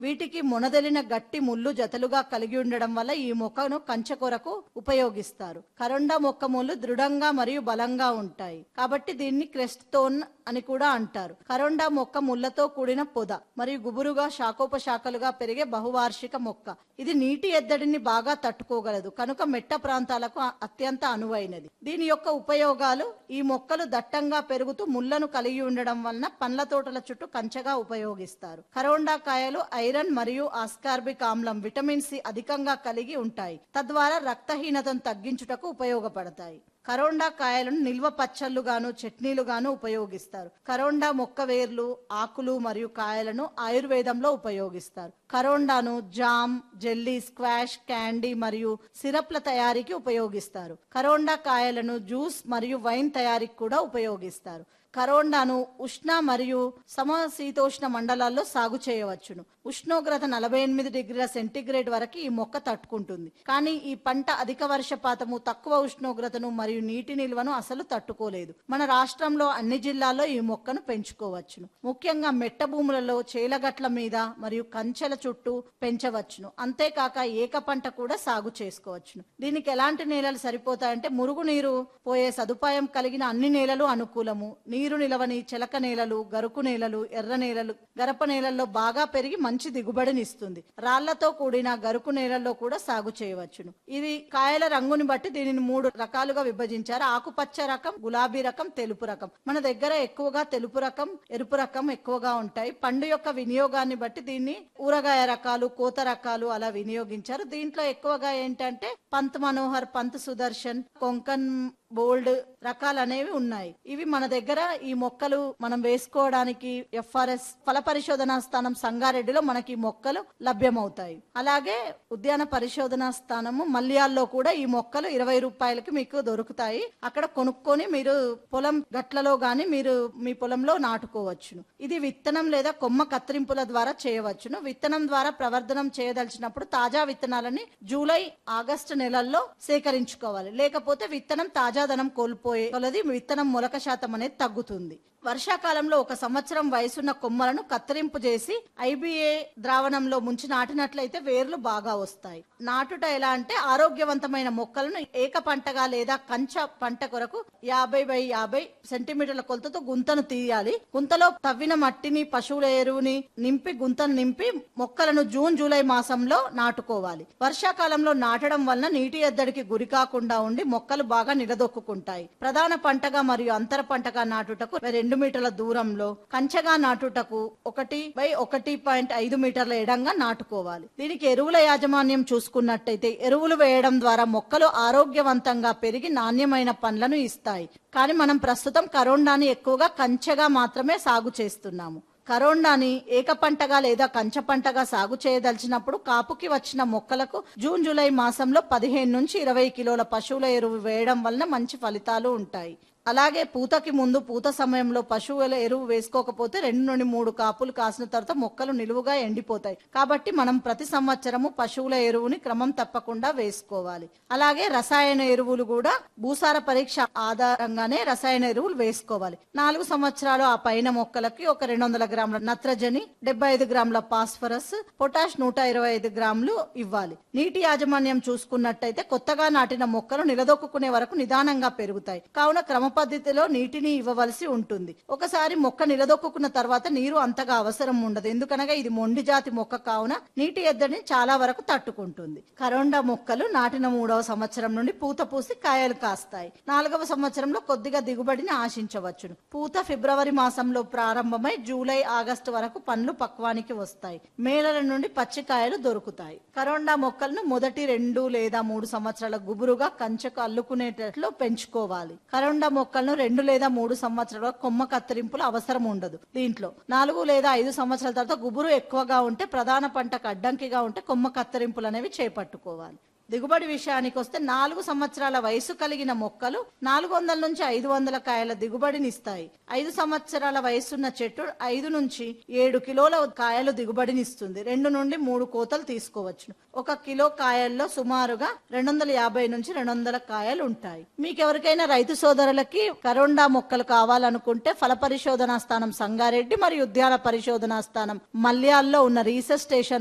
వీటికి మొనదెలిన గట్టి ముళ్ళు జతలుగా కలిగి ఉండడం వల్ల ఈ మొక్కను కంచె కొరకు ఉపయోగిస్తారు కరోండా మొక్క ముళ్ళు దృఢంగా మరియు బలంగా ఉంటాయి కాబట్టి దీన్ని క్రెస్ట్ తోన్ అని కూడా అంటారు కరోండా మొక్క ముళ్ళతో కూడిన పొద మరియు గుబురుగా శాఖోపశాఖలుగా పెరిగే బహువార్షిక మొక్క ఇది నీటి ఎద్దడిని బాగా తట్టుకోగలదు కనుక మెట్ట ప్రాంతాలకు అ- అత్యంత అనువైనది దీని యొక్క ఉపయోగాలు ఈ మొక్కలు దట్టంగా పెరుగుతూ ముళ్లను కలిగి ఉండడం వలన పండ్ల తోటల చుట్టూ కంచగా ఉపయోగిస్తారు కరోండా కాయలు ఐరన్ మరియు ఆస్కార్బిక్ ఆమ్లం విటమిన్ సి అధికంగా కలిగి ఉంటాయి తద్వారా రక్తహీనతను తగ్గించుటకు ఉపయోగపడతాయి కరోండా కాయలను నిల్వ పచ్చళ్ళుగాను చట్నీలుగాను ఉపయోగిస్తారు కరోండా మొక్క వేర్లు ఆకులు మరియు కాయలను ఆయుర్వేదంలో ఉపయోగిస్తారు కరోండాను జామ్ జెల్లీ స్క్వాష్ క్యాండీ మరియు సిరప్ల తయారీకి ఉపయోగిస్తారు కరోండా కాయలను జ్యూస్ మరియు వైన్ తయారీకి కూడా ఉపయోగిస్తారు కరోండాను ఉష్ణ మరియు సమశీతోష్ణ మండలాల్లో సాగు చేయవచ్చును ఉష్ణోగ్రత నలభై ఎనిమిది డిగ్రీల సెంటీగ్రేడ్ వరకు ఈ మొక్క తట్టుకుంటుంది కానీ ఈ పంట అధిక వర్షపాతము తక్కువ ఉష్ణోగ్రతను మరియు నీటి నిల్వను అసలు తట్టుకోలేదు మన రాష్ట్రంలో అన్ని జిల్లాల్లో ఈ మొక్కను పెంచుకోవచ్చును ముఖ్యంగా మెట్ట భూములలో చేలగట్ల మీద మరియు కంచెల చుట్టూ పెంచవచ్చును అంతేకాక ఏక పంట కూడా సాగు చేసుకోవచ్చును దీనికి ఎలాంటి నేలలు సరిపోతాయంటే మురుగు నీరు పోయే సదుపాయం కలిగిన అన్ని నేలలు అనుకూలము నీరు నిలవని చెలక నేలలు గరుకు నేలలు ఎర్ర నేలలు గరప నేలల్లో బాగా పెరిగి మంచి దిగుబడినిస్తుంది రాళ్లతో కూడిన గరుకు నేలల్లో కూడా సాగు చేయవచ్చును ఇది కాయల రంగుని బట్టి దీనిని మూడు రకాలుగా విభజించారు ఆకుపచ్చ రకం గులాబీ రకం తెలుపు రకం మన దగ్గర ఎక్కువగా తెలుపు రకం ఎరుపు రకం ఎక్కువగా ఉంటాయి పండు యొక్క వినియోగాన్ని బట్టి దీన్ని ఊరగాయ రకాలు కోత రకాలు అలా వినియోగించారు దీంట్లో ఎక్కువగా ఏంటంటే పంత్ మనోహర్ పంత్ సుదర్శన్ కొంకన్ బోల్డ్ రకాలు అనేవి ఉన్నాయి ఇవి మన దగ్గర ఈ మొక్కలు మనం వేసుకోవడానికి ఎఫ్ఆర్ఎస్ ఫల పరిశోధనా స్థానం సంగారెడ్డిలో మనకి ఈ మొక్కలు లభ్యమవుతాయి అలాగే ఉద్యాన పరిశోధనా స్థానము మల్యాల్లో కూడా ఈ మొక్కలు ఇరవై రూపాయలకి మీకు దొరుకుతాయి అక్కడ కొనుక్కొని మీరు పొలం గట్లలో గాని మీరు మీ పొలంలో నాటుకోవచ్చును ఇది విత్తనం లేదా కొమ్మ కత్తిరింపుల ద్వారా చేయవచ్చును విత్తనం ద్వారా ప్రవర్ధనం చేయదలిచినప్పుడు తాజా విత్తనాలని జూలై ఆగస్టు నెలల్లో సేకరించుకోవాలి లేకపోతే విత్తనం తాజాదనం కోల్పోయే కొలది విత్తనం మొలక శాతం అనేది తగ్గుతుంది వర్షాకాలంలో ఒక సంవత్సరం వయసున్న కొమ్మలను కత్తిరింపు చేసి ఐబిఏ ద్రావణంలో ముంచి నాటినట్లయితే వేర్లు బాగా వస్తాయి నాటుట ఎలా అంటే ఆరోగ్యవంతమైన మొక్కలను ఏక పంటగా లేదా కంచ పంట కొరకు యాభై బై యాభై సెంటీమీటర్ల కొలతతో గుంతను తీయాలి గుంతలో తవ్విన మట్టిని పశువుల ఎరువుని నింపి గుంతను నింపి మొక్కలను జూన్ జూలై మాసంలో నాటుకోవాలి వర్షాకాలంలో నాటడం వలన నీటి ఎద్దడికి గురి కాకుండా ఉండి మొక్కలు బాగా నిలదొక్కుంటాయి ప్రధాన పంటగా మరియు అంతర పంటగా నాటుటకు రెండు మీటర్ల దూరంలో కంచగా నాటుటకు ఒకటి బై ఒకటి పాయింట్ ఐదు మీటర్ల ఎడంగా నాటుకోవాలి దీనికి ఎరువుల యాజమాన్యం చూసుకున్నట్టయితే ఎరువులు వేయడం ద్వారా మొక్కలు ఆరోగ్యవంతంగా పెరిగి నాణ్యమైన పండ్లను ఇస్తాయి కానీ మనం ప్రస్తుతం కరోండాని ఎక్కువగా కంచెగా మాత్రమే సాగు చేస్తున్నాము కరోండాని ఏక పంటగా లేదా కంచ పంటగా సాగు చేయదలిచినప్పుడు కాపుకి వచ్చిన మొక్కలకు జూన్ జూలై మాసంలో పదిహేను నుంచి ఇరవై కిలోల పశువుల ఎరువు వేయడం వలన మంచి ఫలితాలు ఉంటాయి అలాగే పూతకి ముందు పూత సమయంలో పశువుల ఎరువు వేసుకోకపోతే రెండు నుండి మూడు కాపులు కాసిన తర్వాత మొక్కలు నిలువుగా ఎండిపోతాయి కాబట్టి మనం ప్రతి సంవత్సరము పశువుల ఎరువుని క్రమం తప్పకుండా వేసుకోవాలి అలాగే రసాయన ఎరువులు కూడా భూసార పరీక్ష ఆధారంగానే రసాయన ఎరువులు వేసుకోవాలి నాలుగు సంవత్సరాలు ఆ పైన మొక్కలకి ఒక రెండు వందల గ్రాముల నత్రజని డెబ్బై ఐదు గ్రాముల పాస్ఫరస్ పొటాష్ నూట ఇరవై ఐదు గ్రాములు ఇవ్వాలి నీటి యాజమాన్యం చూసుకున్నట్టయితే కొత్తగా నాటిన మొక్కలు నిలదొక్కునే వరకు నిదానంగా పెరుగుతాయి కావున క్రమ పద్ధతిలో నీటిని ఇవ్వవలసి ఉంటుంది ఒకసారి మొక్క నిలదొక్కున్న తర్వాత నీరు అంతగా అవసరం ఉండదు ఎందుకనగా ఇది మొండి జాతి మొక్క కావున నీటి ఎద్దడిని చాలా వరకు తట్టుకుంటుంది కరోండా మొక్కలు నాటిన మూడవ సంవత్సరం నుండి పూత పూసి కాయలు కాస్తాయి నాలుగవ సంవత్సరంలో కొద్దిగా దిగుబడిని ఆశించవచ్చును పూత ఫిబ్రవరి మాసంలో ప్రారంభమై జూలై ఆగస్టు వరకు పండ్లు పక్వానికి వస్తాయి మేలల నుండి పచ్చికాయలు దొరుకుతాయి కరోండా మొక్కలను మొదటి రెండు లేదా మూడు సంవత్సరాల గుబురుగా కంచెకు అల్లుకునేటట్లు పెంచుకోవాలి కరోండా మొక్కలను రెండు లేదా మూడు సంవత్సరాల కొమ్మ కత్తిరింపులు అవసరం ఉండదు దీంట్లో నాలుగు లేదా ఐదు సంవత్సరాల తర్వాత గుబురు ఎక్కువగా ఉంటే ప్రధాన పంటకు అడ్డంకిగా ఉంటే కొమ్మ కత్తిరింపులు అనేవి చేపట్టుకోవాలి దిగుబడి విషయానికి వస్తే నాలుగు సంవత్సరాల వయసు కలిగిన మొక్కలు నాలుగు వందల నుంచి ఐదు వందల కాయల దిగుబడిని ఇస్తాయి ఐదు సంవత్సరాల వయసున్న చెట్టు ఐదు నుంచి ఏడు కిలోల కాయలు దిగుబడినిస్తుంది రెండు నుండి మూడు కోతలు తీసుకోవచ్చు ఒక కిలో కాయల్లో సుమారుగా రెండు వందల యాభై నుంచి రెండు వందల కాయలు ఉంటాయి మీకు ఎవరికైనా రైతు సోదరులకి కరోండా మొక్కలు కావాలనుకుంటే ఫల పరిశోధనా స్థానం సంగారెడ్డి మరియు ఉద్యాన పరిశోధనా స్థానం మల్యాల్లో ఉన్న రీసెర్చ్ స్టేషన్